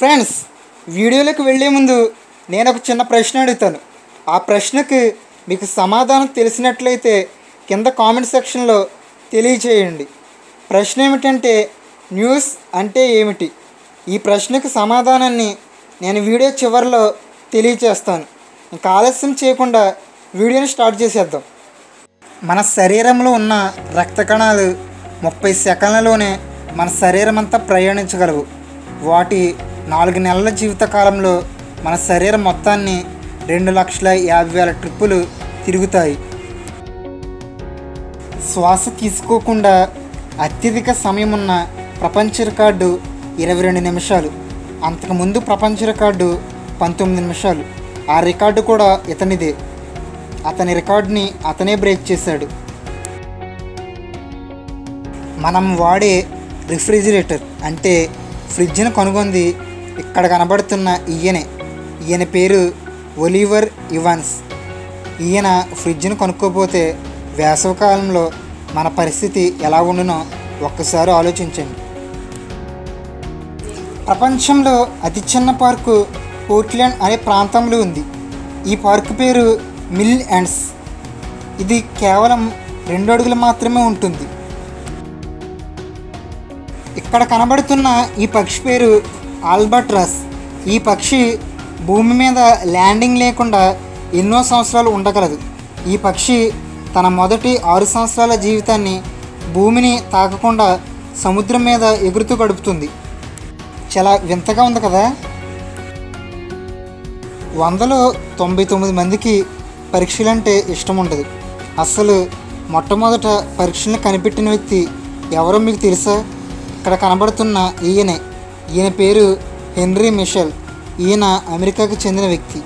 friends వీడియోలోకి వెళ్ళే ముందు నేను ఒక చిన్న ప్రశ్న అడుగుతాను ఆ ప్రశ్నకు మీకు సమాధానం తెలిసినట్లయితే కింద కామెంట్ సెక్షన్లో తెలియచేయండి ప్రశ్న ఏమిటంటే న్యూస్ అంటే ఏమిటి ఈ ప్రశ్నకు సమాధానాన్ని నేను వీడియో చివరిలో తెలియచేస్తాను ఇంకా ఆలస్యం చేయకుండా వీడియోని స్టార్ట్ చేసేద్దాం మన శరీరంలో ఉన్న రక్త కణాలు ముప్పై సెకండ్లలోనే మన శరీరం అంతా ప్రయాణించగలవు వాటి నాలుగు నెలల జీవిత కాలంలో మన శరీరం మొత్తాన్ని రెండు లక్షల యాభై వేల ట్రిప్పులు తిరుగుతాయి శ్వాస తీసుకోకుండా అత్యధిక సమయం ఉన్న ప్రపంచ రికార్డు ఇరవై రెండు నిమిషాలు అంతకుముందు ప్రపంచ రికార్డు పంతొమ్మిది నిమిషాలు ఆ రికార్డు కూడా ఇతనిదే అతని రికార్డుని అతనే బ్రేక్ చేశాడు మనం వాడే రిఫ్రిజిరేటర్ అంటే ఫ్రిడ్జ్ను కనుగొంది ఇక్కడ కనబడుతున్న ఈయనే ఈయన పేరు ఒలివర్ ఇవాన్స్ ఈయన ఫ్రిడ్జ్ను కనుక్కోపోతే వేసవకాలంలో మన పరిస్థితి ఎలా ఉండునో ఒక్కసారి ఆలోచించండి ప్రపంచంలో అతి చిన్న పార్కు పోర్ట్లాండ్ అనే ప్రాంతంలో ఉంది ఈ పార్కు పేరు మిల్ అండ్స్ ఇది కేవలం రెండు అడుగులు మాత్రమే ఉంటుంది ఇక్కడ కనబడుతున్న ఈ పక్షి పేరు ఆల్బర్ట్రస్ ఈ పక్షి భూమి మీద ల్యాండింగ్ లేకుండా ఎన్నో సంవత్సరాలు ఉండగలదు ఈ పక్షి తన మొదటి ఆరు సంవత్సరాల జీవితాన్ని భూమిని తాకకుండా సముద్రం మీద ఎగురుతూ గడుపుతుంది చాలా వింతగా ఉంది కదా వందలో తొంభై తొమ్మిది మందికి పరీక్షలంటే ఇష్టం ఉండదు అసలు మొట్టమొదట పరీక్షలను కనిపెట్టిన వ్యక్తి ఎవరో మీకు తెలుసా ఇక్కడ కనబడుతున్న ఈయనే ఈయన పేరు హెన్రీ మిషెల్ ఈయన అమెరికాకు చెందిన వ్యక్తి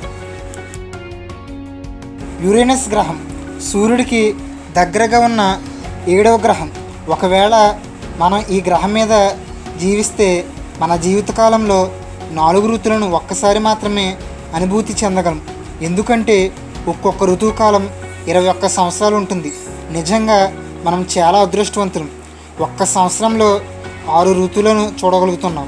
యురేనస్ గ్రహం సూర్యుడికి దగ్గరగా ఉన్న ఏడవ గ్రహం ఒకవేళ మనం ఈ గ్రహం మీద జీవిస్తే మన జీవితకాలంలో నాలుగు ఋతులను ఒక్కసారి మాత్రమే అనుభూతి చెందగలం ఎందుకంటే ఒక్కొక్క ఋతువు కాలం ఇరవై ఒక్క సంవత్సరాలు ఉంటుంది నిజంగా మనం చాలా అదృష్టవంతులం ఒక్క సంవత్సరంలో ఆరు ఋతువులను చూడగలుగుతున్నాం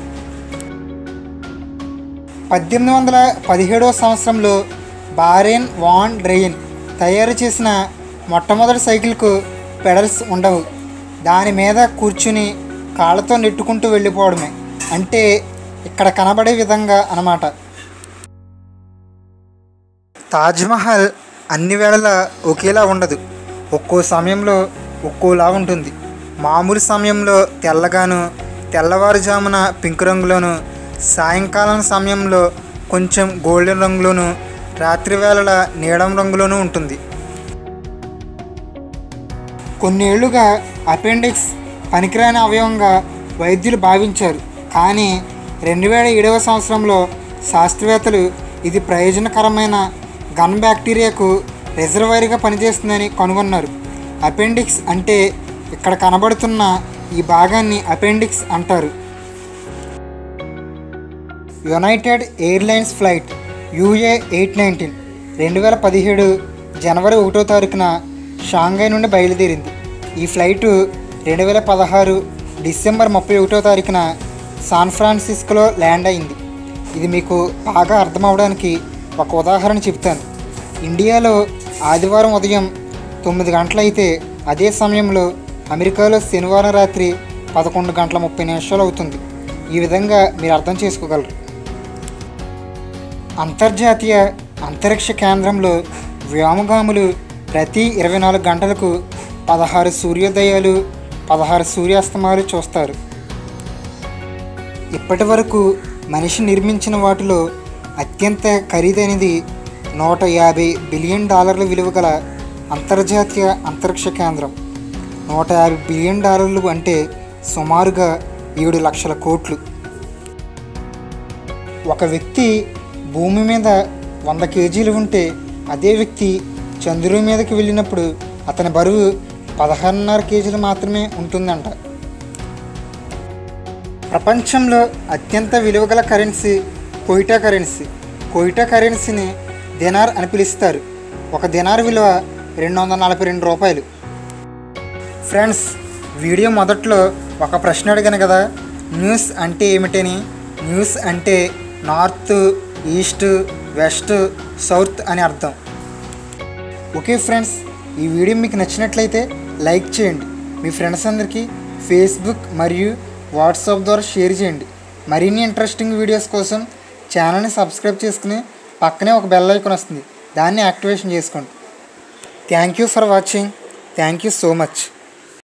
పద్దెనిమిది వందల పదిహేడవ సంవత్సరంలో బారెన్ వాన్ డ్రెయిన్ తయారు చేసిన మొట్టమొదటి సైకిల్కు పెడల్స్ ఉండవు దాని మీద కూర్చుని కాళ్ళతో నెట్టుకుంటూ వెళ్ళిపోవడమే అంటే ఇక్కడ కనబడే విధంగా అన్నమాట తాజ్మహల్ అన్ని వేళలా ఒకేలా ఉండదు ఒక్కో సమయంలో ఒక్కోలా ఉంటుంది మామూలు సమయంలో తెల్లగాను తెల్లవారుజామున పింక్ రంగులోను సాయంకాలం సమయంలో కొంచెం గోల్డెన్ రంగులోను రాత్రి వేళల నీలం రంగులోనూ ఉంటుంది కొన్నేళ్లుగా అపెండిక్స్ పనికిరాని అవయవంగా వైద్యులు భావించారు కానీ రెండు వేల ఏడవ సంవత్సరంలో శాస్త్రవేత్తలు ఇది ప్రయోజనకరమైన గన్ బ్యాక్టీరియాకు రిజర్వాయర్గా పనిచేస్తుందని కనుగొన్నారు అపెండిక్స్ అంటే ఇక్కడ కనబడుతున్న ఈ భాగాన్ని అపెండిక్స్ అంటారు United Airlines flight UA eight nineteen రెండు వేల పదిహేడు జనవరి ఒకటో తారీఖున షాంఘై నుండి బయలుదేరింది ఈ ఫ్లైటు రెండు వేల పదహారు డిసెంబర్ ముప్పై ఒకటో తారీఖున శాన్ ఫ్రాన్సిస్కోలో ల్యాండ్ అయింది ఇది మీకు బాగా అర్థమవడానికి ఒక ఉదాహరణ చెప్తాను ఇండియాలో ఆదివారం ఉదయం తొమ్మిది గంటలైతే అదే సమయంలో అమెరికాలో శనివారం రాత్రి పదకొండు గంటల ముప్పై నిమిషాలు అవుతుంది ఈ విధంగా మీరు అర్థం చేసుకోగలరు అంతర్జాతీయ అంతరిక్ష కేంద్రంలో వ్యోమగాములు ప్రతి ఇరవై నాలుగు గంటలకు పదహారు సూర్యోదయాలు పదహారు సూర్యాస్తమాలు చూస్తారు ఇప్పటి వరకు మనిషి నిర్మించిన వాటిలో అత్యంత ఖరీదైనది నూట యాభై బిలియన్ డాలర్ల విలువ గల అంతర్జాతీయ అంతరిక్ష కేంద్రం నూట యాభై బిలియన్ డాలర్లు అంటే సుమారుగా ఏడు లక్షల కోట్లు ఒక వ్యక్తి భూమి మీద వంద కేజీలు ఉంటే అదే వ్యక్తి చంద్రుడి మీదకి వెళ్ళినప్పుడు అతని బరువు పదహారున్నర కేజీలు మాత్రమే ఉంటుందంట ప్రపంచంలో అత్యంత విలువగల కరెన్సీ కోయిటా కరెన్సీ కోయిటా కరెన్సీని దినార్ అని పిలుస్తారు ఒక దినార్ విలువ రెండు వందల నలభై రెండు రూపాయలు ఫ్రెండ్స్ వీడియో మొదట్లో ఒక ప్రశ్న అడిగాను కదా న్యూస్ అంటే ఏమిటని న్యూస్ అంటే నార్త్ ఈస్ట్ వెస్ట్ సౌత్ అని అర్థం ఓకే ఫ్రెండ్స్ ఈ వీడియో మీకు నచ్చినట్లయితే లైక్ చేయండి మీ ఫ్రెండ్స్ అందరికీ ఫేస్బుక్ మరియు వాట్సాప్ ద్వారా షేర్ చేయండి మరిన్ని ఇంట్రెస్టింగ్ వీడియోస్ కోసం ఛానల్ని సబ్స్క్రైబ్ చేసుకుని పక్కనే ఒక బెల్ ఐకాన్ వస్తుంది దాన్ని యాక్టివేషన్ చేసుకోండి thank you for watching thank you so much